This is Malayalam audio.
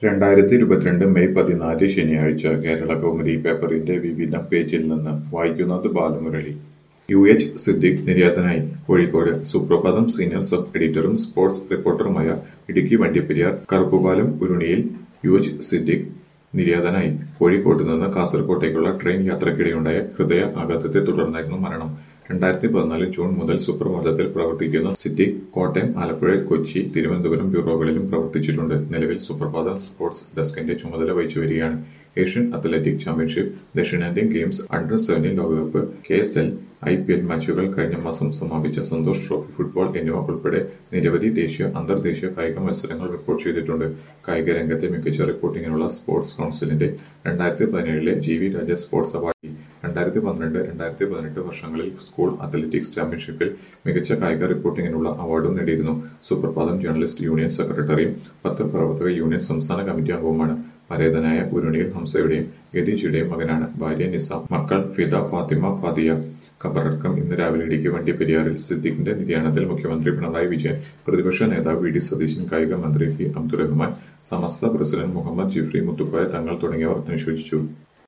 രണ്ടായിരത്തി ഇരുപത്തിരണ്ട് മെയ് പതിനാല് ശനിയാഴ്ച കേരള കൗമുദി പേപ്പറിന്റെ വിവിധ പേജിൽ നിന്ന് വായിക്കുന്നത് ബാലമുരളി യു എച്ച് സിദ്ദിഖ് നിര്യാതനായി കോഴിക്കോട് സുപ്രഭാതം സീനിയർ സബ് എഡിറ്ററും സ്പോർട്സ് റിപ്പോർട്ടറുമായ ഇടുക്കി വണ്ടിപ്പെരിയാർ കറുപ്പുപാലം ഉരുണിയിൽ യു എച്ച് സിദ്ദിഖ് നിര്യാതനായി കോഴിക്കോട്ട് നിന്ന് കാസർകോട്ടേക്കുള്ള ട്രെയിൻ യാത്രക്കിടെയുണ്ടായ ഹൃദയ ആഘാതത്തെ തുടർന്നായിരുന്നു മരണം രണ്ടായിരത്തി പതിനാല് ജൂൺ മുതൽ സുപ്രഭാതത്തിൽ പ്രവർത്തിക്കുന്ന സിദ്ദിഖ് കോട്ടയം ആലപ്പുഴ കൊച്ചി തിരുവനന്തപുരം ബ്യൂറോകളിലും പ്രവർത്തിച്ചിട്ടുണ്ട് നിലവിൽ സുപ്രഭാതം സ്പോർട്സ് ഡെസ്കിന്റെ ചുമതല വഹിച്ചു വരികയാണ് ഏഷ്യൻ അത്ലറ്റിക് ചാമ്പ്യൻഷിപ്പ് ദക്ഷിണേന്ത്യൻ ഗെയിംസ് അണ്ടർ സെവന്റീൻ ലോകകപ്പ് K S L I P L മാച്ചുകൾ കഴിഞ്ഞ മാസം സമാപിച്ച സന്തോഷ് ട്രോഫി ഫുട്ബോൾ എന്നിവ ഉൾപ്പെടെ നിരവധി ദേശീയ അന്തർദേശീയ കായിക മത്സരങ്ങൾ റിപ്പോർട്ട് ചെയ്തിട്ടുണ്ട് കായിക രംഗത്തെ മികച്ച റിപ്പോർട്ടിങ്ങിനുള്ള സ്പോർട്സ് കൗൺസിലിന്റെ രണ്ടായിരത്തി പതിനേഴിലെ G V Raja sports award രണ്ടായിരത്തി പന്ത്രണ്ട് രണ്ടായിരത്തി പതിനെട്ട് വർഷങ്ങളിൽ സ്കൂൾ അത്ലറ്റിക്സ് ചാമ്പ്യൻഷിപ്പിൽ മികച്ച കായിക റിപ്പോർട്ടിങ്ങിനുള്ള അവാർഡും നേടിയിരുന്നു സുപ്രഭാതം ജേർണലിസ്റ്റ് യൂണിയൻ സെക്രട്ടറിയും പത്രപ്രവർത്തക യൂണിയൻ സംസ്ഥാന കമ്മിറ്റി അംഗവുമാണ് പരേതനായ ഉരുണിയിൽ ഹംസയുടെയും ഗദീജിയുടെയും മകനാണ് ഭാര്യ നിസാം മക്കൾ ഫിദ ഫാത്തിമ ഫാദിയ ഖബറടക്കം ഇന്ന് രാവിലെ ഇടുക്കി വണ്ടിപ്പെരിയാറിൽ സിദ്ദിഖിന്റെ നിര്യാണത്തിൽ മുഖ്യമന്ത്രി പിണറായി വിജയൻ പ്രതിപക്ഷ നേതാവ് വി ഡി സതീശൻ കായിക മന്ത്രി പി അബ്ദുറഹ്മാൻ സമസ്ത പ്രസിഡന്റ് മുഹമ്മദ് ജിഫ്രി മുത്തുക്കോയ തങ്ങൾ തുടങ്ങിയവർ അനുശോചിച്ചു